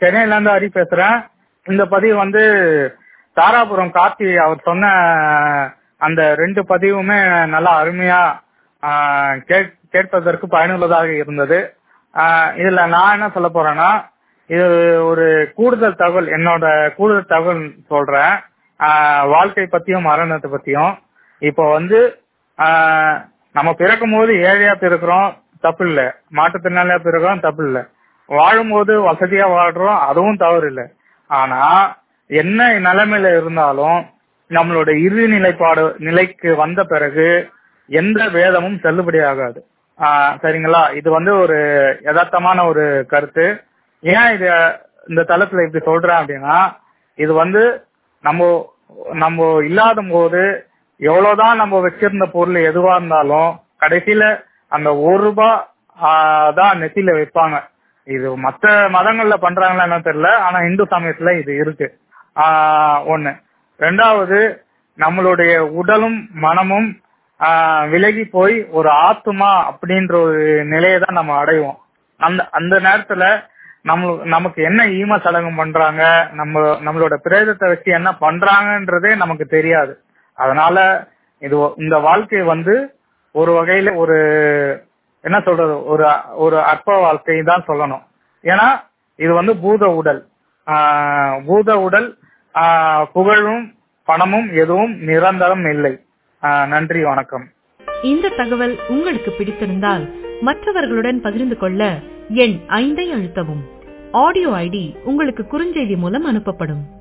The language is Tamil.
சென்னையில இருந்து ஹரி பேசுறேன் இந்த பதிவு வந்து தாராபுரம் கார்த்தி அவர் சொன்ன அந்த ரெண்டு பதிவுமே நல்லா அருமையா ஆஹ், கேட்- கேட்பதற்கு பயனுள்ளதாக இருந்தது ஆஹ், இதுல நான் என்ன சொல்ல போறேன்னா இது ஒரு கூடுதல் தகவல் என்னோட கூடுதல் தகவல் சொல்றேன் ஆஹ், வாழ்க்கை பத்தியும் மரணத்தை பத்தியும் இப்போ வந்து ஆஹ், நம்ம பிறக்கும் போது ஏழையா பிறக்கிறோம் தப்பு இல்ல மாற்றுத்திறனாளியா பிறக்கிறோம் தப்பு இல்ல வாழும்போது வசதியா வாழ்றோம் அதுவும் தவறு இல்ல ஆனா என்ன நிலைமையில இருந்தாலும் நம்மளோட இறுதி நிலைப்பாடு நிலைக்கு வந்த பிறகு எந்த வேதமும் செல்லுபடி ஆகாது ஆஹ் சரிங்களா இது வந்து ஒரு யதார்த்தமான ஒரு கருத்து ஏன் இது இந்த தளத்துல இப்படி சொல்றேன் அப்படின்னா இது வந்து நம்ம நம்ம இல்லாத போது எவ்வளவுதான் நம்ம வச்சிருந்த பொருள் எதுவா இருந்தாலும் கடைசியில அந்த ஒரு ரூபாய் ஆஹ், தான் நெத்தியில வைப்பாங்க இது மத்த மதங்கள்ல பண்றாங்களா என்ன தெரியல ஆனா இந்து சமயத்துல இது இருக்கு ஆஹ், ஒண்ணு ரெண்டாவது நம்மளுடைய உடலும் மனமும் ஆஹ், விலகி போய் ஒரு ஆத்மா அப்படின்ற ஒரு நிலையை தான் நம்ம அடைவோம் அந்த அந்த நேரத்துல நம்ம நமக்கு என்ன ஈம சடங்கு பண்றாங்க நம்ம நம்மளோட பிரேதத்தை வச்சு என்ன பண்றாங்கன்றதே நமக்கு தெரியாது அதனால இது ஒ- இந்த வாழ்க்கை வந்து ஒரு வகையில ஒரு என்ன சொல்றது ஒரு ஒரு அற்ப வாழ்க்கை தான் சொல்லணும் ஏன்னா இது வந்து பூத உடல் ஆஹ் பூத உடல் ஆஹ் புகழும் பணமும் எதுவும் நிரந்தரம் இல்லை ஆஹ் நன்றி வணக்கம் இந்த தகவல் உங்களுக்கு பிடித்திருந்தால் மற்றவர்களுடன் பகிர்ந்து கொள்ள எண் ஐந்தை அழுத்தவும் ஆடியோ ஐடி உங்களுக்கு குறுஞ்செய்தி மூலம் அனுப்பப்படும்